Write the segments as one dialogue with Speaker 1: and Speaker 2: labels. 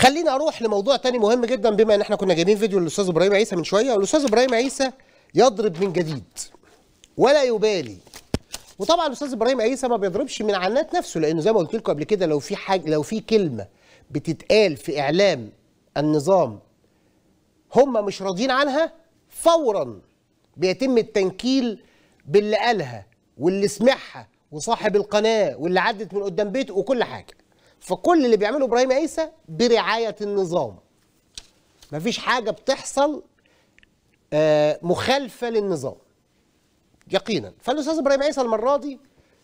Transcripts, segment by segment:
Speaker 1: خلينا اروح لموضوع تاني مهم جدا بما ان احنا كنا جايبين فيديو للاستاذ ابراهيم عيسى من شويه والاستاذ ابراهيم عيسى يضرب من جديد ولا يبالي وطبعا الاستاذ ابراهيم عيسى ما بيضربش من عنات نفسه لانه زي ما قلت لكم قبل كده لو في حاجه لو في كلمه بتتقال في اعلام النظام هم مش راضيين عنها فورا بيتم التنكيل باللي قالها واللي سمعها وصاحب القناه واللي عدت من قدام بيته وكل حاجه فكل اللي بيعمله ابراهيم عيسى برعايه النظام مفيش حاجه بتحصل آه، مخالفه للنظام يقينا فالاستاذ ابراهيم عيسى المره دي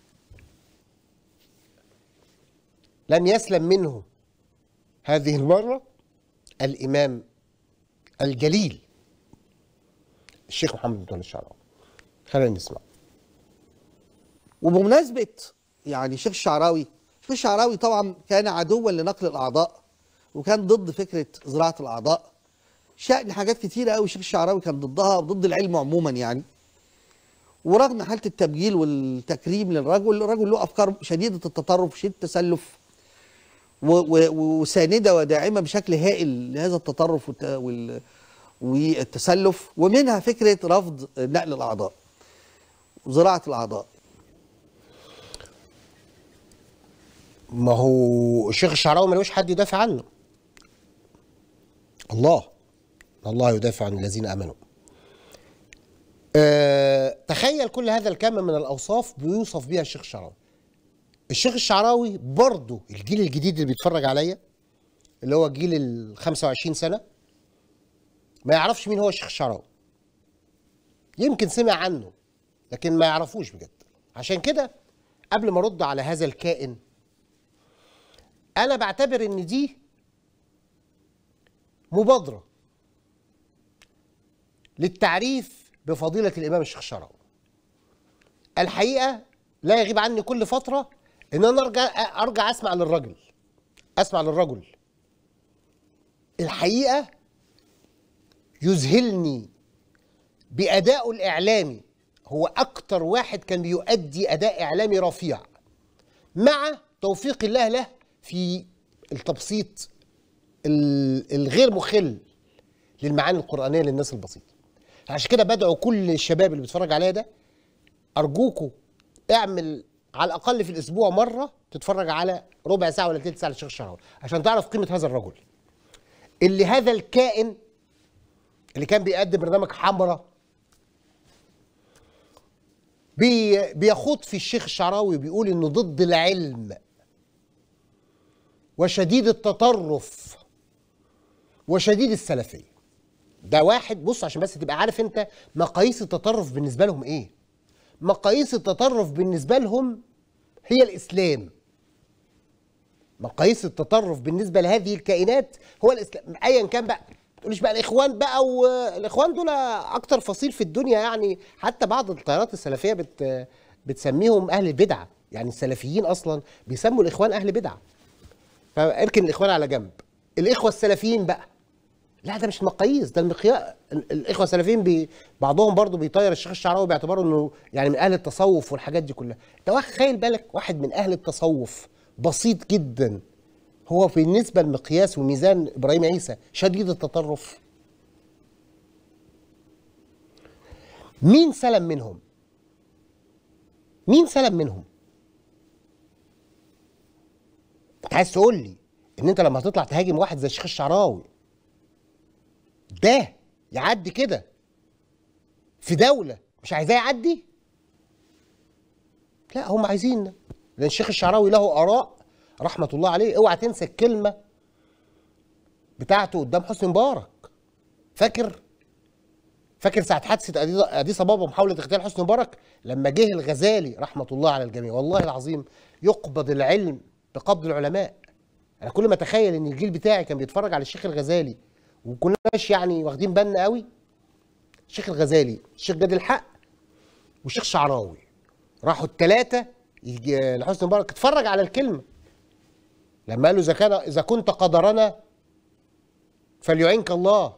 Speaker 1: لم يسلم منه هذه المره الامام الجليل الشيخ محمد بن تولي الشعراوي خلينا نسمع
Speaker 2: وبمناسبة يعني الشيخ الشعراوي الشيخ الشعراوي طبعا كان عدوا لنقل الأعضاء وكان ضد فكرة زراعة الأعضاء شأن حاجات كتيرة قوي الشيخ الشعراوي كان ضدها وضد العلم عموما يعني ورغم حالة التبجيل والتكريم للرجل الرجل له أفكار شديدة التطرف شديد التسلف و- و- وساندة وداعمة بشكل هائل لهذا التطرف والت- وال- والتسلف ومنها فكرة رفض نقل الأعضاء زراعة الأعضاء
Speaker 1: ما هو الشيخ الشعراوي ملوش حد يدافع عنه الله الله يدافع عن الذين امنوا أه تخيل كل هذا الكم من الاوصاف بيوصف بها الشيخ الشعراوي الشيخ الشعراوي برضه الجيل الجديد اللي بيتفرج عليا اللي هو جيل ال 25 سنه ما يعرفش مين هو الشيخ الشعراوي يمكن سمع عنه لكن ما يعرفوش بجد عشان كده قبل ما ارد على هذا الكائن انا بعتبر ان دي مبادره للتعريف بفضيله الامام الشيخ الشعراوي الحقيقه لا يغيب عني كل فتره ان انا ارجع ارجع اسمع للرجل اسمع للرجل الحقيقه يذهلني بادائه الاعلامي هو اكتر واحد كان بيؤدي اداء اعلامي رفيع مع توفيق الله له في التبسيط ال- الغير مخل للمعاني القرآنية للناس البسيطة عشان كده بدعو كل الشباب اللي بيتفرج عليا ده أرجوكوا اعمل على الأقل في الأسبوع مرة تتفرج على ربع ساعة ولا تلت ساعة للشيخ الشعراوي عشان تعرف قيمة هذا الرجل اللي هذا الكائن اللي كان بيقدم برنامج حمرة بي بيخوض في الشيخ الشعراوي وبيقول انه ضد العلم وشديد التطرف وشديد السلفيه ده واحد بص عشان بس تبقى عارف انت مقاييس التطرف بالنسبه لهم ايه مقاييس التطرف بالنسبه لهم هي الاسلام مقاييس التطرف بالنسبه لهذه الكائنات هو الاسلام ايا كان بقى ما تقوليش بقى الاخوان بقى والاخوان دول اكتر فصيل في الدنيا يعني حتى بعض التيارات السلفيه بت بتسميهم اهل البدعه يعني السلفيين اصلا بيسموا الاخوان اهل بدعه فاركن الاخوان على جنب الاخوه السلفيين بقى لا ده مش مقاييس ده المقياس الاخوه السلفيين بي بعضهم برضو بيطير الشيخ الشعراوي باعتباره انه يعني من اهل التصوف والحاجات دي كلها ده واحد خيل بالك واحد من اهل التصوف بسيط جدا هو بالنسبه لمقياس وميزان ابراهيم عيسى شديد التطرف مين سلم منهم مين سلم منهم انت عايز تقول لي ان انت لما هتطلع تهاجم واحد زي الشيخ الشعراوي ده يعدي كده في دولة مش عايزاه يعدي لا هم عايزين لان الشيخ الشعراوي له اراء رحمة الله عليه اوعى تنسى الكلمة بتاعته قدام حسني مبارك فاكر فاكر ساعة حادثة أديس- أديس أبابا محاولة اغتيال حسني مبارك لما جه الغزالي رحمة الله على الجميع والله العظيم يقبض العلم بقبض العلماء أنا كل ما أتخيل إن الجيل بتاعي كان بيتفرج على الشيخ الغزالي وكناش يعني واخدين بالنا قوي الشيخ الغزالي الشيخ جاد الحق والشيخ شعراوي راحوا الثلاثة لحسني مبارك اتفرج على الكلمة لما قال له إذا كان إذا كنت قدرنا فليعينك الله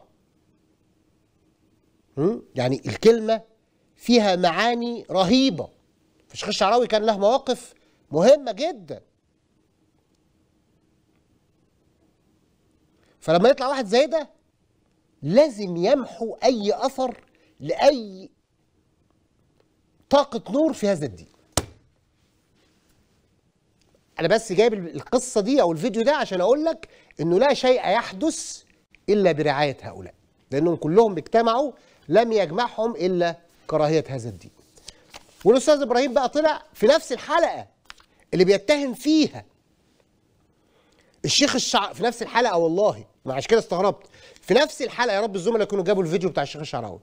Speaker 1: هم؟ يعني الكلمة فيها معاني رهيبة فالشيخ الشعراوي كان له مواقف مهمة جدا فلما يطلع واحد زي ده لازم يمحو اي اثر لاي طاقه نور في هذا الدين انا بس جايب القصه دي او الفيديو ده عشان اقول لك انه لا شيء يحدث الا برعايه هؤلاء لانهم كلهم اجتمعوا لم يجمعهم الا كراهيه هذا الدين والاستاذ ابراهيم بقى طلع في نفس الحلقه اللي بيتهم فيها الشيخ الشع في نفس الحلقه والله ما عشان كده استغربت في نفس الحلقه يا رب الزملاء يكونوا جابوا الفيديو بتاع الشيخ الشعراوي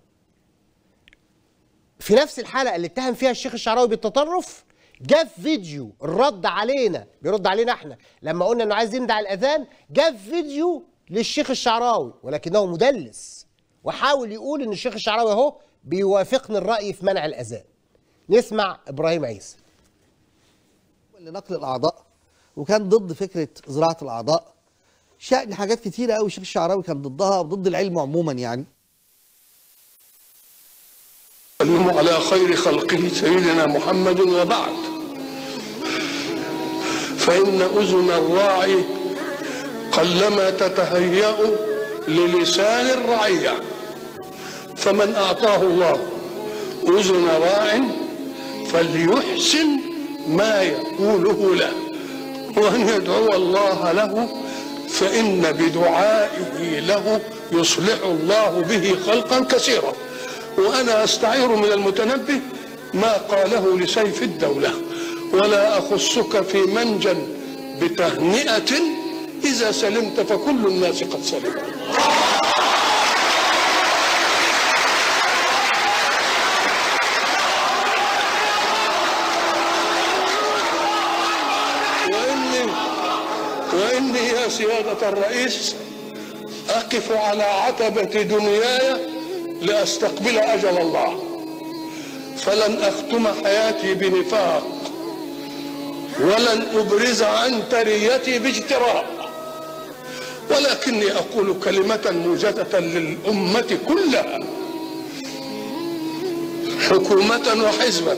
Speaker 1: في نفس الحلقه اللي اتهم فيها الشيخ الشعراوي بالتطرف جاب فيديو الرد علينا بيرد علينا احنا لما قلنا انه عايز يمنع الاذان جاب فيديو للشيخ الشعراوي ولكنه مدلس وحاول يقول ان الشيخ الشعراوي اهو بيوافقني الراي في منع الاذان نسمع ابراهيم عيسى
Speaker 2: لنقل الاعضاء وكان ضد فكره زراعه الاعضاء شأن حاجات كتيره قوي الشيخ الشعراوي كان ضدها وضد العلم عموما يعني
Speaker 3: سلم على خير خلقه سيدنا محمد وبعد فإن أذن الراعي قلما تتهيأ للسان الرعية فمن أعطاه الله أذن راع فليحسن ما يقوله له وأن يدعو الله له فإن بدعائه له يصلح الله به خلقا كثيرا وأنا أستعير من المتنبي ما قاله لسيف الدولة ولا أخصك في منجا بتهنئة إذا سلمت فكل الناس قد سلموا وإني وإني يا سيادة الرئيس أقف على عتبة دنياي لأستقبل أجل الله فلن أختم حياتي بنفاق ولن أبرز عن تريتي باجتراء ولكني أقول كلمة موجزة للأمة كلها حكومة وحزبا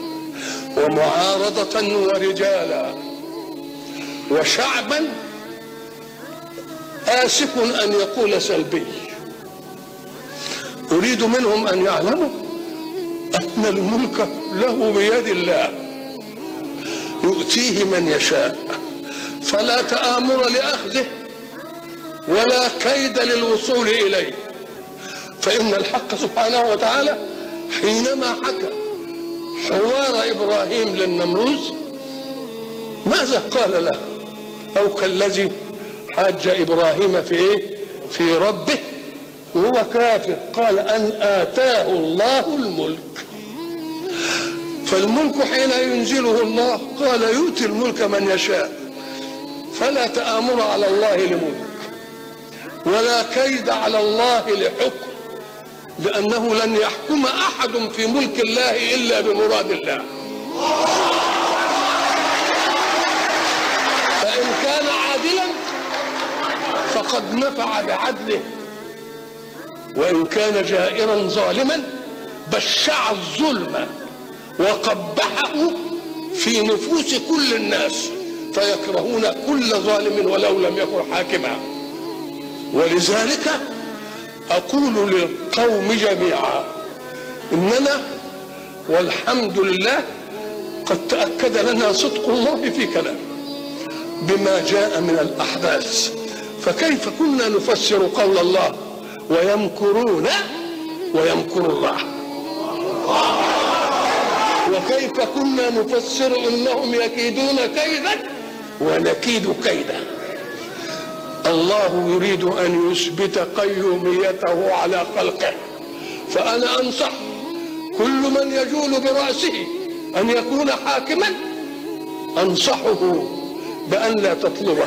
Speaker 3: ومعارضة ورجالا وشعبا آسف أن يقول سلبي أريد منهم أن يعلموا أن الملك له بيد الله يؤتيه من يشاء فلا تآمر لأخذه ولا كيد للوصول إليه فإن الحق سبحانه وتعالى حينما حكى حوار إبراهيم للنمروز ماذا قال له أو كالذي حاج إبراهيم في إيه في ربه وهو كافر قال أن آتاه الله الملك فالملك حين ينزله الله قال يؤتي الملك من يشاء فلا تآمر على الله لملك ولا كيد على الله لحكم لأنه لن يحكم أحد في ملك الله إلا بمراد الله فإن كان عادلا فقد نفع بعدله وإن كان جائرا ظالما بشع الظلم وقبحه في نفوس كل الناس فيكرهون كل ظالم ولو لم يكن حاكما ولذلك أقول للقوم جميعا إننا والحمد لله قد تأكد لنا صدق الله في كلامه بما جاء من الأحداث فكيف كنا نفسر قول الله ويمكرون ويمكر الله وكيف كنا نفسر انهم يكيدون كيدا ونكيد كيدا الله يريد ان يثبت قيوميته على خلقه فانا انصح كل من يجول براسه ان يكون حاكما انصحه بان لا تطلبه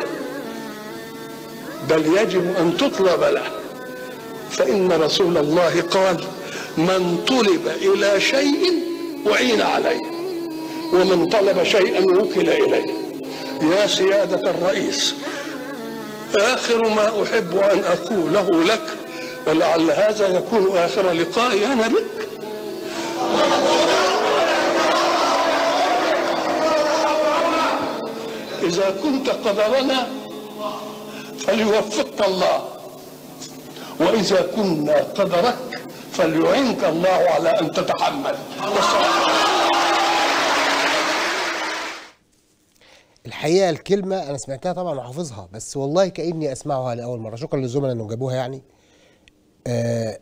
Speaker 3: بل يجب ان تطلب له فان رسول الله قال من طلب الى شيء أعين عليه ومن طلب شيئا وكل إليه يا سيادة الرئيس آخر ما أحب أن أقوله لك ولعل هذا يكون آخر لقائي أنا بك إذا كنت قدرنا فليوفقك الله وإذا كنا قدرك فليعنك الله على أن تتحمل والصلاة
Speaker 1: الحقيقه الكلمه انا سمعتها طبعا وحافظها بس والله كاني اسمعها لاول مره شكرا للزملاء انهم جابوها يعني آه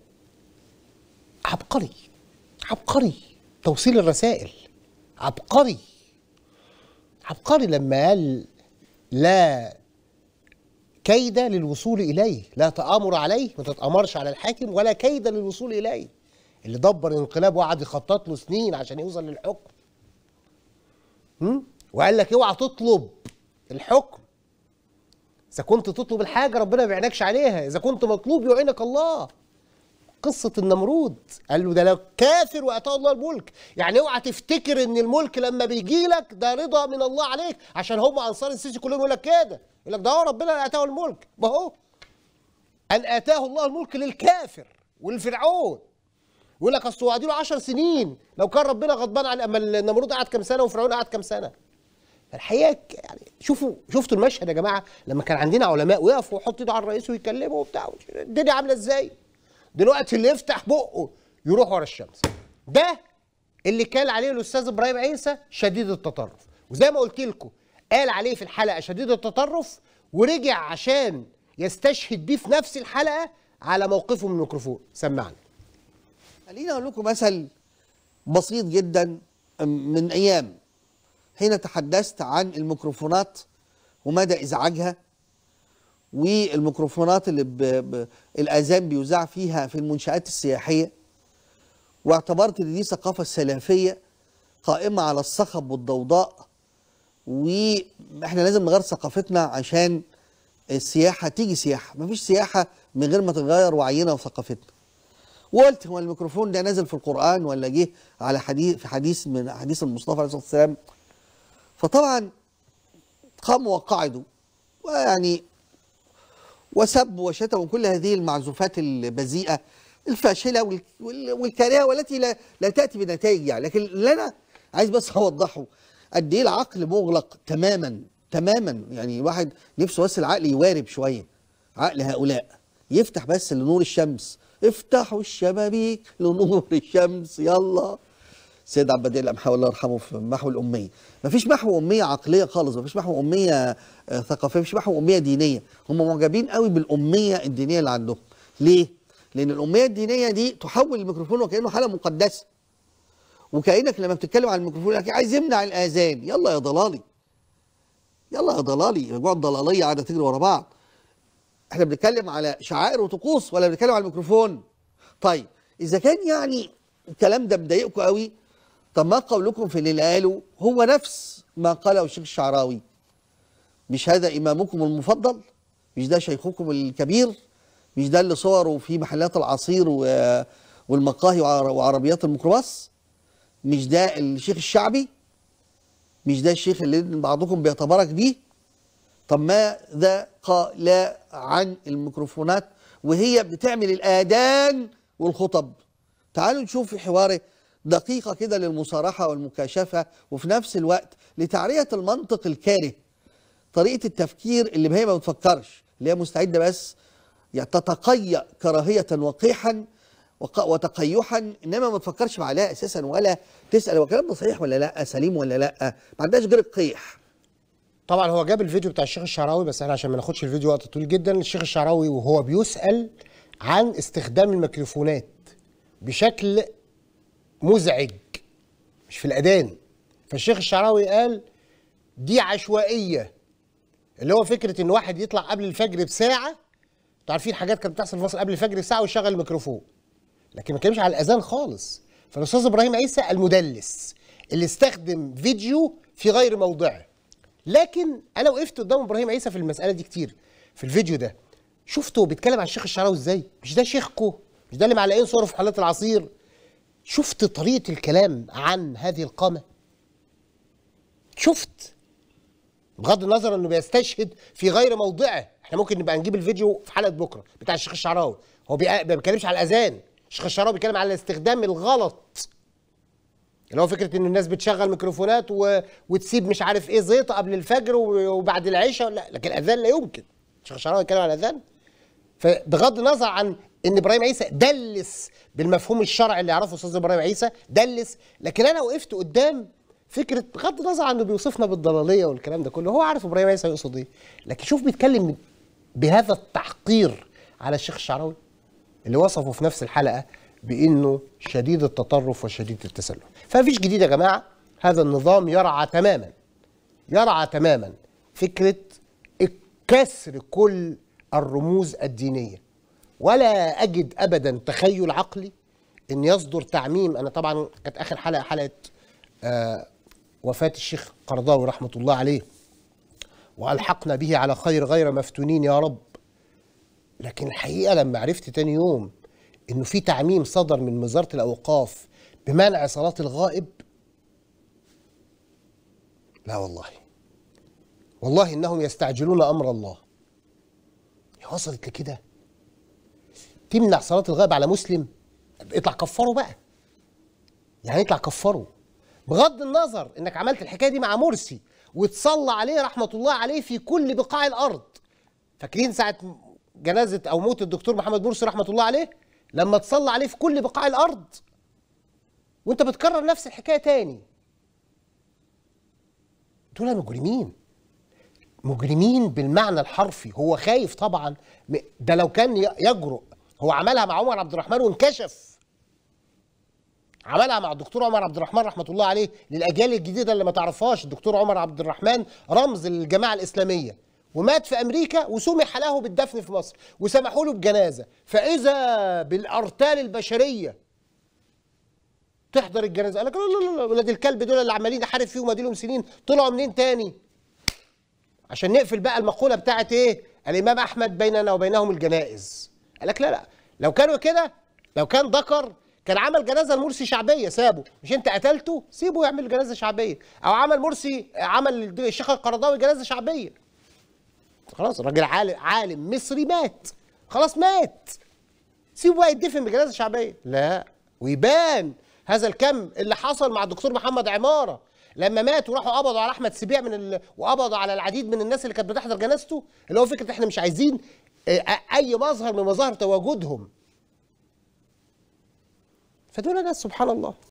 Speaker 1: عبقري عبقري توصيل الرسائل عبقري عبقري لما قال لا كيد للوصول اليه لا تامر عليه ما تتامرش على الحاكم ولا كيد للوصول اليه اللي دبر انقلاب وقعد يخطط له سنين عشان يوصل للحكم هم؟ وقال لك اوعى تطلب الحكم اذا كنت تطلب الحاجه ربنا ما بيعينكش عليها اذا كنت مطلوب يعينك الله قصة النمرود قال له ده لو كافر واتاه الله الملك يعني اوعى تفتكر ان الملك لما بيجي لك ده رضا من الله عليك عشان هم انصار السيسي كلهم يقول لك كده يقول لك ده هو ربنا اللي اتاه الملك ما هو ان اتاه الله الملك للكافر وللفرعون يقول لك اصل له 10 سنين لو كان ربنا غضبان عن اما النمرود قعد كام سنه وفرعون قعد كام سنه الحقيقه ك- يعني شوفوا شفتوا المشهد يا جماعه لما كان عندنا علماء ويقفوا ويحطوا ايده على الرئيس ويكلموا وبتاع الدنيا عامله ازاي دلوقتي اللي يفتح بقه يروح ورا الشمس ده اللي كان عليه الاستاذ ابراهيم عيسى شديد التطرف وزي ما قلت لكم قال عليه في الحلقه شديد التطرف ورجع عشان يستشهد بيه في نفس الحلقه على موقفه من الميكروفون سمعنا
Speaker 2: خليني اقول لكم مثل بسيط جدا من ايام حين تحدثت عن الميكروفونات ومدى ازعاجها والميكروفونات اللي ب... ب... الاذان بيذاع فيها في المنشات السياحيه واعتبرت ان دي ثقافه سلفيه قائمه على الصخب والضوضاء واحنا لازم نغير ثقافتنا عشان السياحه تيجي سياحه مفيش سياحه من غير ما تتغير وعينا وثقافتنا وقلت هو الميكروفون ده نازل في القرآن ولا جه على حديث في حديث من حديث المصطفى عليه الصلاة والسلام فطبعا قاموا وقعدوا ويعني وسبوا وشتموا كل هذه المعزوفات البذيئة الفاشلة وال- وال- والكارهة والتي لا, لا تأتي بنتائج يعني لكن اللي أنا عايز بس أوضحه قد إيه العقل مغلق تماما تماما يعني واحد نفسه بس العقل يوارب شوية عقل هؤلاء يفتح بس لنور الشمس افتحوا الشبابيك لنور الشمس يلا سيد عبد البديع القمحاوي الله يرحمه في محو الاميه مفيش محو اميه عقليه خالص مفيش محو اميه آه، ثقافيه مفيش محو اميه دينيه هم معجبين قوي بالاميه الدينيه اللي عندهم ليه لان الاميه الدينيه دي تحول الميكروفون وكانه حاله مقدسه وكانك لما بتتكلم عن الميكروفون لك عايز يمنع الاذان يلا يا ضلالي يلا يا ضلالي مجموعه ضلاليه قاعده تجري ورا بعض احنا بنتكلم على شعائر وطقوس ولا بنتكلم على الميكروفون طيب اذا كان يعني الكلام ده مضايقكم قوي طب ما قولكم في اللي قالوا هو نفس ما قاله الشيخ الشعراوي مش هذا امامكم المفضل مش ده شيخكم الكبير مش ده اللي صوره في محلات العصير و- والمقاهي وعر- وعربيات الميكروباص مش ده الشيخ الشعبي مش ده الشيخ اللي بعضكم بيتبارك بيه طب ماذا قال عن الميكروفونات وهي بتعمل الآذان والخطب تعالوا نشوف في حواره دقيقة كده للمصارحة والمكاشفة وفي نفس الوقت لتعرية المنطق الكاره طريقة التفكير اللي هي ما بتفكرش اللي هي مستعدة بس يعني تتقيأ كراهية وقيحا وق- وتقيحا انما ما تفكرش معاه اساسا ولا تسال هو الكلام ده صحيح ولا لا سليم ولا لا ما عندهاش غير القيح
Speaker 1: طبعا هو جاب الفيديو بتاع الشيخ الشعراوي بس احنا عشان ما ناخدش الفيديو وقت طويل جدا الشيخ الشعراوي وهو بيسأل عن استخدام الميكروفونات بشكل مزعج مش في الأذان فالشيخ الشعراوي قال دي عشوائية اللي هو فكرة ان واحد يطلع قبل الفجر بساعة انتوا عارفين حاجات كانت بتحصل في مصر قبل الفجر بساعة ويشغل الميكروفون لكن ما اتكلمش على الأذان خالص فالأستاذ إبراهيم عيسى المدلس اللي استخدم فيديو في غير موضعه لكن انا وقفت قدام ابراهيم عيسى في المساله دي كتير في الفيديو ده شفته بيتكلم عن الشيخ الشعراوي ازاي مش ده شيخكو مش ده اللي معلقين صوره في حلات العصير شفت طريقه الكلام عن هذه القامه شفت بغض النظر انه بيستشهد في غير موضعه احنا ممكن نبقى نجيب الفيديو في حلقه بكره بتاع الشيخ الشعراوي هو بيق- ما بيتكلمش على الاذان الشيخ الشعراوي بيتكلم على الاستخدام الغلط اللي هو فكره ان الناس بتشغل ميكروفونات و... وتسيب مش عارف ايه زيطه قبل الفجر و- وبعد العشاء لا لكن الاذان لا يمكن الشيخ الشعراوي يتكلم على الاذان فبغض النظر عن ان ابراهيم عيسى دلس بالمفهوم الشرعي اللي يعرفه استاذ ابراهيم عيسى دلس لكن انا وقفت قدام فكره بغض النظر عن انه بيوصفنا بالضلاليه والكلام ده كله هو عارف ابراهيم عيسى يقصد ايه لكن شوف بيتكلم بهذا التحقير على الشيخ الشعراوي اللي وصفه في نفس الحلقه بانه شديد التطرف وشديد التسلح فمفيش جديد يا جماعه هذا النظام يرعى تماما يرعى تماما فكره كسر كل الرموز الدينيه ولا اجد ابدا تخيل عقلي ان يصدر تعميم انا طبعا كانت اخر حلقه حلقه آه وفاه الشيخ قرضاوي رحمه الله عليه والحقنا به على خير غير مفتونين يا رب لكن الحقيقه لما عرفت تاني يوم انه في تعميم صدر من وزاره الاوقاف بمنع صلاه الغائب لا والله والله انهم يستعجلون امر الله هي وصلت لكده تمنع صلاه الغائب على مسلم اطلع كفره بقى يعني اطلع كفره بغض النظر انك عملت الحكايه دي مع مرسي وتصلى عليه رحمه الله عليه في كل بقاع الارض فاكرين ساعه جنازه او موت الدكتور محمد مرسي رحمه الله عليه لما تصلى عليه في كل بقاع الارض وانت بتكرر نفس الحكايه تاني دول مجرمين مجرمين بالمعنى الحرفي هو خايف طبعا م- ده لو كان ي- يجرؤ هو عملها مع عمر عبد الرحمن وانكشف عملها مع الدكتور عمر عبد الرحمن رحمه الله عليه للاجيال الجديده اللي ما تعرفهاش الدكتور عمر عبد الرحمن رمز للجماعه الاسلاميه ومات في امريكا وسمح له بالدفن في مصر وسمحوا له بجنازه فاذا بالارتال البشريه تحضر الجنازه قال لك لا لا لا ولاد الكلب دول اللي عمالين نحارب فيهم اديلهم سنين طلعوا منين تاني عشان نقفل بقى المقوله بتاعت ايه الامام احمد بيننا وبينهم الجنائز قال لك لا لا لو كانوا كده لو كان ذكر كان عمل جنازه لمرسي شعبيه سابه مش انت قتلته سيبه يعمل جنازه شعبيه او عمل مرسي عمل الشيخ القرضاوي جنازه شعبيه خلاص الراجل عالم عالم مصري مات خلاص مات سيبه بقى يدفن بجنازه شعبيه لا ويبان هذا الكم اللي حصل مع الدكتور محمد عماره لما مات وراحوا قبضوا على احمد سبيع من ال... وقبضوا على العديد من الناس اللي كانت بتحضر جنازته اللي هو فكره احنا مش عايزين آه، اي مظهر من مظاهر تواجدهم فدول ناس سبحان الله